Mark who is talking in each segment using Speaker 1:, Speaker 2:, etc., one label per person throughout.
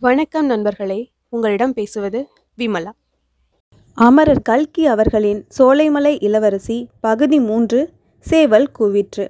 Speaker 1: வணக்கம் நண்பர்களே உங்களிடம் பேசுவது விமலா
Speaker 2: அமரர் கல்கி அவர்களின் சோலைமலை இளவரசி பகுதி மூன்று சேவல் கூவிற்று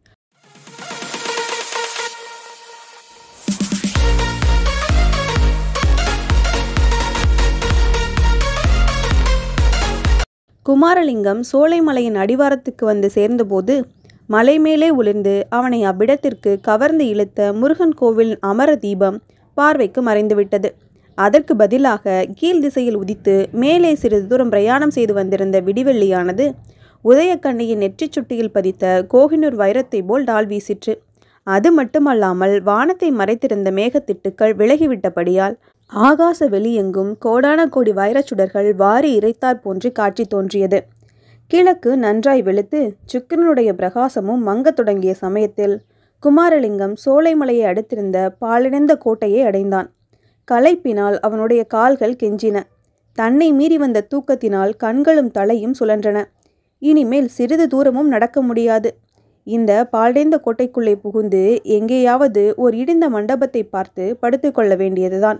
Speaker 2: குமாரலிங்கம் சோலைமலையின் அடிவாரத்துக்கு வந்து சேர்ந்தபோது மலை மேலே உளிர்ந்து அவனை அவ்விடத்திற்கு கவர்ந்து இழுத்த முருகன் கோவில் அமர தீபம் பார்வைக்கு மறைந்துவிட்டது அதற்கு பதிலாக கீழ் திசையில் உதித்து மேலே சிறிது தூரம் பிரயாணம் செய்து வந்திருந்த விடிவெள்ளியானது உதயக்கண்ணியின் நெற்றிச் சுட்டியில் பதித்த கோகினூர் வைரத்தை போல் டால் வீசிற்று அது மட்டுமல்லாமல் வானத்தை மறைத்திருந்த மேகத்திட்டுக்கள் விலகிவிட்டபடியால் ஆகாச வெளியெங்கும் கோடான கோடி வைரச் சுடர்கள் வாரி இறைத்தாற் போன்று காட்சி தோன்றியது கிழக்கு நன்றாய் வெளுத்து சுக்கிரனுடைய பிரகாசமும் மங்கத் தொடங்கிய சமயத்தில் குமாரலிங்கம் சோலைமலையை அடுத்திருந்த பாலிணைந்த கோட்டையை அடைந்தான் களைப்பினால் அவனுடைய கால்கள் கெஞ்சின தன்னை மீறி வந்த தூக்கத்தினால் கண்களும் தலையும் சுழன்றன இனிமேல் சிறிது தூரமும் நடக்க முடியாது இந்த பால்டைந்த கோட்டைக்குள்ளே புகுந்து எங்கேயாவது ஓர் இடிந்த மண்டபத்தை பார்த்து படுத்துக்கொள்ள வேண்டியதுதான்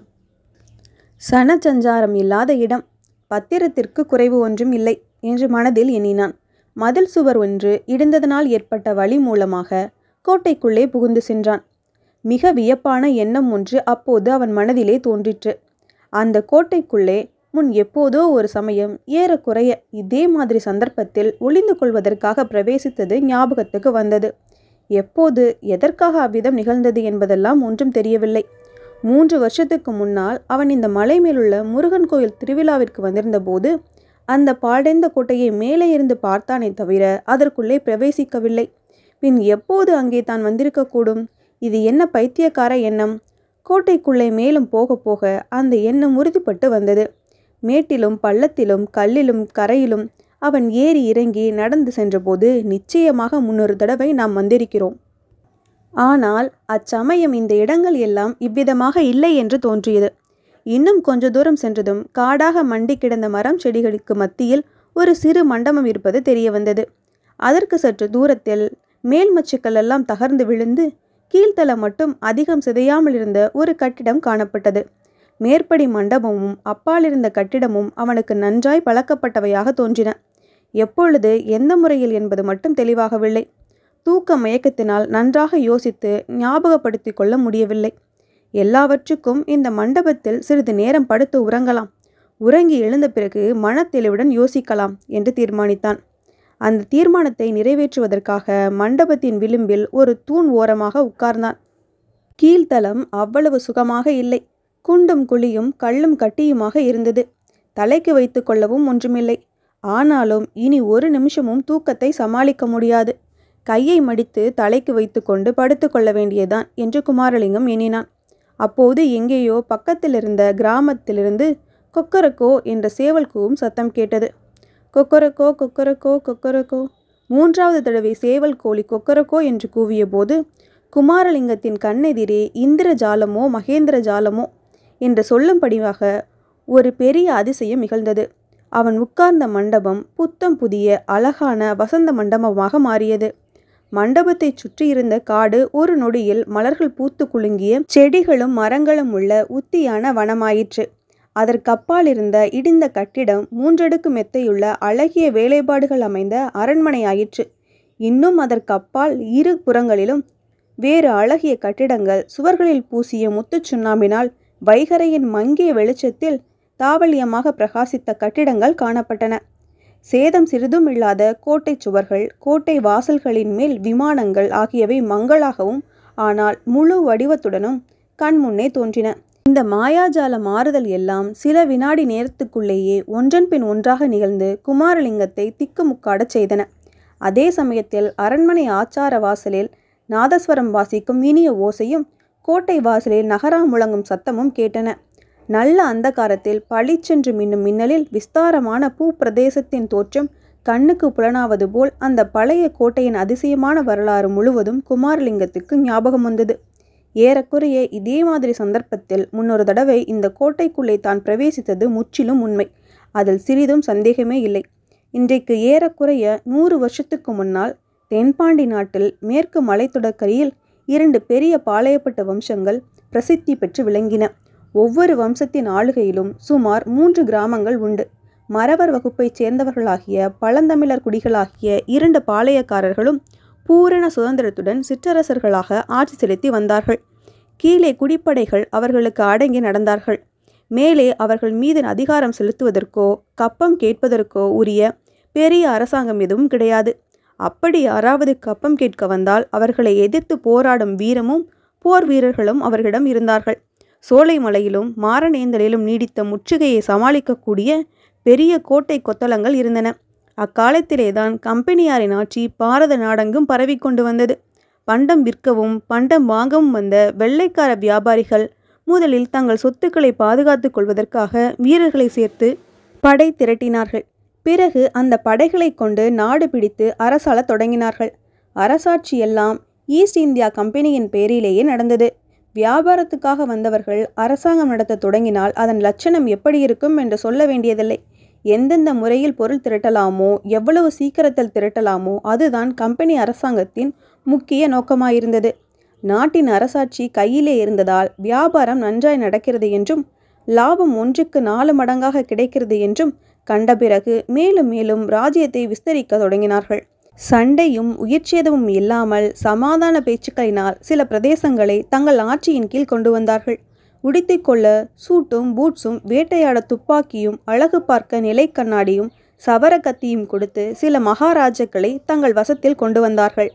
Speaker 2: சனச்சஞ்சாரம் இல்லாத இடம் பத்திரத்திற்கு குறைவு ஒன்றும் இல்லை என்று மனதில் எண்ணினான் மதில் சுவர் ஒன்று இடிந்ததனால் ஏற்பட்ட வழி மூலமாக கோட்டைக்குள்ளே புகுந்து சென்றான் மிக வியப்பான எண்ணம் ஒன்று அப்போது அவன் மனதிலே தோன்றிற்று அந்த கோட்டைக்குள்ளே முன் எப்போதோ ஒரு சமயம் ஏறக்குறைய இதே மாதிரி சந்தர்ப்பத்தில் ஒளிந்து கொள்வதற்காக பிரவேசித்தது ஞாபகத்துக்கு வந்தது எப்போது எதற்காக அவ்விதம் நிகழ்ந்தது என்பதெல்லாம் ஒன்றும் தெரியவில்லை மூன்று வருஷத்துக்கு முன்னால் அவன் இந்த மலை மேலுள்ள முருகன் கோயில் திருவிழாவிற்கு வந்திருந்த போது அந்த பாடைந்த கோட்டையை மேலே இருந்து பார்த்தானே தவிர அதற்குள்ளே பிரவேசிக்கவில்லை பின் எப்போது அங்கே தான் வந்திருக்கக்கூடும் இது என்ன பைத்தியக்கார எண்ணம் கோட்டைக்குள்ளே மேலும் போக போக அந்த எண்ணம் உறுதிப்பட்டு வந்தது மேட்டிலும் பள்ளத்திலும் கல்லிலும் கரையிலும் அவன் ஏறி இறங்கி நடந்து சென்றபோது நிச்சயமாக முன்னொரு தடவை நாம் வந்திருக்கிறோம் ஆனால் அச்சமயம் இந்த இடங்கள் எல்லாம் இவ்விதமாக இல்லை என்று தோன்றியது இன்னும் கொஞ்ச தூரம் சென்றதும் காடாக மண்டி கிடந்த மரம் செடிகளுக்கு மத்தியில் ஒரு சிறு மண்டபம் இருப்பது தெரிய வந்தது அதற்கு சற்று தூரத்தில் மேல் மச்சுக்கள் எல்லாம் தகர்ந்து விழுந்து கீழ்த்தளம் மட்டும் அதிகம் சிதையாமல் இருந்த ஒரு கட்டிடம் காணப்பட்டது மேற்படி மண்டபமும் அப்பால் இருந்த கட்டிடமும் அவனுக்கு நன்றாய் பழக்கப்பட்டவையாக தோன்றின எப்பொழுது எந்த முறையில் என்பது மட்டும் தெளிவாகவில்லை தூக்க மயக்கத்தினால் நன்றாக யோசித்து ஞாபகப்படுத்தி கொள்ள முடியவில்லை எல்லாவற்றுக்கும் இந்த மண்டபத்தில் சிறிது நேரம் படுத்து உறங்கலாம் உறங்கி எழுந்த பிறகு மனத்தெளிவுடன் யோசிக்கலாம் என்று தீர்மானித்தான் அந்த தீர்மானத்தை நிறைவேற்றுவதற்காக மண்டபத்தின் விளிம்பில் ஒரு தூண் ஓரமாக உட்கார்ந்தான் கீழ்த்தளம் அவ்வளவு சுகமாக இல்லை குண்டும் குழியும் கல்லும் கட்டியுமாக இருந்தது தலைக்கு வைத்து கொள்ளவும் ஒன்றுமில்லை ஆனாலும் இனி ஒரு நிமிஷமும் தூக்கத்தை சமாளிக்க முடியாது கையை மடித்து தலைக்கு வைத்துக்கொண்டு படுத்து கொள்ள வேண்டியதான் என்று குமாரலிங்கம் எண்ணினான் அப்போது எங்கேயோ பக்கத்தில் இருந்த கிராமத்திலிருந்து கொக்கரக்கோ என்ற சேவல் கூவும் சத்தம் கேட்டது கொக்கரக்கோ கொக்கரக்கோ கொக்கரக்கோ மூன்றாவது தடவை சேவல் கோழி கொக்கரக்கோ என்று கூவிய போது குமாரலிங்கத்தின் கண்ணெதிரே இந்திர ஜாலமோ மகேந்திர ஜாலமோ என்று சொல்லும்படியாக ஒரு பெரிய அதிசயம் நிகழ்ந்தது அவன் உட்கார்ந்த மண்டபம் புத்தம் புதிய அழகான வசந்த மண்டபமாக மாறியது மண்டபத்தை சுற்றியிருந்த காடு ஒரு நொடியில் மலர்கள் பூத்து குலுங்கிய செடிகளும் மரங்களும் உள்ள உத்தியான வனமாயிற்று அதற்கப்பால் இருந்த இடிந்த கட்டிடம் மூன்றடுக்கு மெத்தையுள்ள அழகிய வேலைப்பாடுகள் அமைந்த அரண்மனையாயிற்று இன்னும் அதற்கப்பால் இரு புறங்களிலும் வேறு அழகிய கட்டிடங்கள் சுவர்களில் பூசிய முத்துச் சுண்ணாம்பினால் வைகரையின் மங்கிய வெளிச்சத்தில் தாவல்யமாக பிரகாசித்த கட்டிடங்கள் காணப்பட்டன சேதம் சிறிதும் இல்லாத கோட்டை சுவர்கள் கோட்டை வாசல்களின் மேல் விமானங்கள் ஆகியவை மங்களாகவும் ஆனால் முழு வடிவத்துடனும் கண் முன்னே தோன்றின இந்த மாயாஜால மாறுதல் எல்லாம் சில வினாடி நேரத்துக்குள்ளேயே ஒன்றன் பின் ஒன்றாக நிகழ்ந்து குமாரலிங்கத்தை திக்குமுக்காடச் செய்தன அதே சமயத்தில் அரண்மனை ஆச்சார வாசலில் நாதஸ்வரம் வாசிக்கும் இனிய ஓசையும் கோட்டை வாசலில் நகரா முழங்கும் சத்தமும் கேட்டன நல்ல அந்தகாரத்தில் பளிச்சென்று மின்னும் மின்னலில் விஸ்தாரமான பூ பிரதேசத்தின் தோற்றம் கண்ணுக்கு புலனாவது போல் அந்த பழைய கோட்டையின் அதிசயமான வரலாறு முழுவதும் குமாரலிங்கத்துக்கு ஞாபகம் வந்தது ஏறக்குறைய இதே மாதிரி சந்தர்ப்பத்தில் முன்னொரு தடவை இந்த கோட்டைக்குள்ளே தான் பிரவேசித்தது முற்றிலும் உண்மை அதில் சிறிதும் சந்தேகமே இல்லை இன்றைக்கு ஏறக்குறைய நூறு வருஷத்துக்கு முன்னால் தென்பாண்டி நாட்டில் மேற்கு மலைத்தொடர்கரையில் இரண்டு பெரிய பாளையப்பட்ட வம்சங்கள் பிரசித்தி பெற்று விளங்கின ஒவ்வொரு வம்சத்தின் ஆளுகையிலும் சுமார் மூன்று கிராமங்கள் உண்டு மறவர் வகுப்பைச் சேர்ந்தவர்களாகிய பழந்தமிழர் குடிகளாகிய இரண்டு பாளையக்காரர்களும் பூரண சுதந்திரத்துடன் சிற்றரசர்களாக ஆட்சி செலுத்தி வந்தார்கள் கீழே குடிப்படைகள் அவர்களுக்கு அடங்கி நடந்தார்கள் மேலே அவர்கள் மீது அதிகாரம் செலுத்துவதற்கோ கப்பம் கேட்பதற்கோ உரிய பெரிய அரசாங்கம் எதுவும் கிடையாது அப்படி யாராவது கப்பம் கேட்க வந்தால் அவர்களை எதிர்த்து போராடும் வீரமும் போர் வீரர்களும் அவர்களிடம் இருந்தார்கள் சோலைமலையிலும் மாரணேந்தலிலும் நீடித்த முற்றுகையை சமாளிக்கக்கூடிய பெரிய கோட்டை கொத்தளங்கள் இருந்தன அக்காலத்திலேதான் கம்பெனியாரின் ஆட்சி பாரத நாடெங்கும் பரவிக்கொண்டு வந்தது பண்டம் விற்கவும் பண்டம் வாங்கவும் வந்த வெள்ளைக்கார வியாபாரிகள் முதலில் தங்கள் சொத்துக்களை பாதுகாத்துக் கொள்வதற்காக வீரர்களை சேர்த்து படை திரட்டினார்கள் பிறகு அந்த படைகளை கொண்டு நாடு பிடித்து அரசாளத் தொடங்கினார்கள் அரசாட்சி எல்லாம் ஈஸ்ட் இந்தியா கம்பெனியின் பேரிலேயே நடந்தது வியாபாரத்துக்காக வந்தவர்கள் அரசாங்கம் நடத்த தொடங்கினால் அதன் லட்சணம் எப்படி இருக்கும் என்று சொல்ல வேண்டியதில்லை எந்தெந்த முறையில் பொருள் திரட்டலாமோ எவ்வளவு சீக்கிரத்தில் திரட்டலாமோ அதுதான் கம்பெனி அரசாங்கத்தின் முக்கிய நோக்கமாயிருந்தது நாட்டின் அரசாட்சி கையிலே இருந்ததால் வியாபாரம் நன்றாய் நடக்கிறது என்றும் லாபம் ஒன்றுக்கு நாலு மடங்காக கிடைக்கிறது என்றும் கண்ட பிறகு மேலும் மேலும் ராஜ்யத்தை விஸ்தரிக்க தொடங்கினார்கள் சண்டையும் உயிர்ச்சேதமும் இல்லாமல் சமாதான பேச்சுக்களினால் சில பிரதேசங்களை தங்கள் ஆட்சியின் கீழ் கொண்டு வந்தார்கள் உடுத்திக்கொள்ள சூட்டும் பூட்ஸும் வேட்டையாட துப்பாக்கியும் அழகு பார்க்க நிலை கண்ணாடியும் சவர கத்தியும் கொடுத்து சில மகாராஜாக்களை தங்கள் வசத்தில் கொண்டு வந்தார்கள்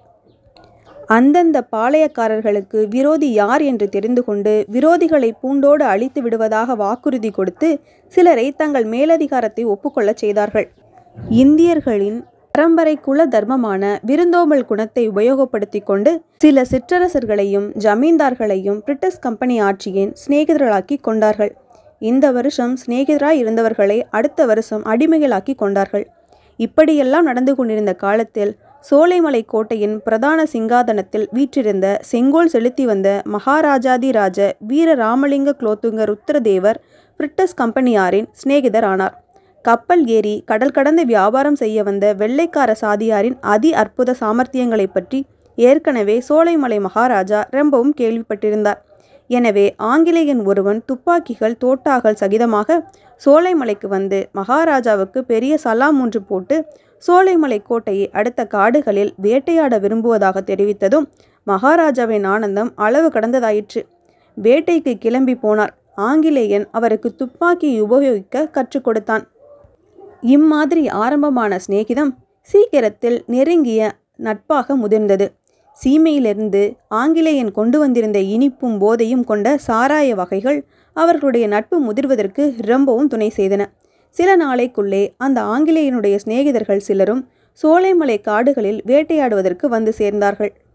Speaker 2: அந்தந்த பாளையக்காரர்களுக்கு விரோதி யார் என்று தெரிந்து கொண்டு விரோதிகளை பூண்டோடு அழித்து விடுவதாக வாக்குறுதி கொடுத்து சிலரை தங்கள் மேலதிகாரத்தை ஒப்புக்கொள்ளச் செய்தார்கள் இந்தியர்களின் பரம்பரை குல தர்மமான விருந்தோம்பல் குணத்தை உபயோகப்படுத்தி கொண்டு சில சிற்றரசர்களையும் ஜமீன்தார்களையும் பிரிட்டிஷ் கம்பெனி ஆட்சியின் சிநேகிதர்களாக்கி கொண்டார்கள் இந்த வருஷம் சிநேகிதராய் இருந்தவர்களை அடுத்த வருஷம் அடிமைகளாக்கி கொண்டார்கள் இப்படியெல்லாம் நடந்து கொண்டிருந்த காலத்தில் சோலைமலை கோட்டையின் பிரதான சிங்காதனத்தில் வீற்றிருந்த செங்கோல் செலுத்தி வந்த மகாராஜாதிராஜ வீர ராமலிங்க குலோத்துங்க ருத்ரதேவர் பிரிட்டிஷ் கம்பெனியாரின் சிநேகிதர் ஆனார் கப்பல் ஏறி கடல் கடந்து வியாபாரம் செய்ய வந்த வெள்ளைக்கார சாதியாரின் அதி அற்புத சாமர்த்தியங்களை பற்றி ஏற்கனவே சோலைமலை மகாராஜா ரொம்பவும் கேள்விப்பட்டிருந்தார் எனவே ஆங்கிலேயன் ஒருவன் துப்பாக்கிகள் தோட்டாகள் சகிதமாக சோலைமலைக்கு வந்து மகாராஜாவுக்கு பெரிய சலாம் ஒன்று போட்டு சோலைமலை கோட்டையை அடுத்த காடுகளில் வேட்டையாட விரும்புவதாக தெரிவித்ததும் மகாராஜாவின் ஆனந்தம் அளவு கடந்ததாயிற்று வேட்டைக்கு கிளம்பி போனார் ஆங்கிலேயன் அவருக்கு துப்பாக்கி உபயோகிக்க கற்றுக் கொடுத்தான் இம்மாதிரி ஆரம்பமான சிநேகிதம் சீக்கிரத்தில் நெருங்கிய நட்பாக முதிர்ந்தது சீமையிலிருந்து ஆங்கிலேயன் கொண்டு வந்திருந்த இனிப்பும் போதையும் கொண்ட சாராய வகைகள் அவர்களுடைய நட்பு முதிர்வதற்கு ரொம்பவும் துணை செய்தன சில நாளைக்குள்ளே அந்த ஆங்கிலேயனுடைய சிநேகிதர்கள் சிலரும் சோலைமலை காடுகளில் வேட்டையாடுவதற்கு வந்து சேர்ந்தார்கள்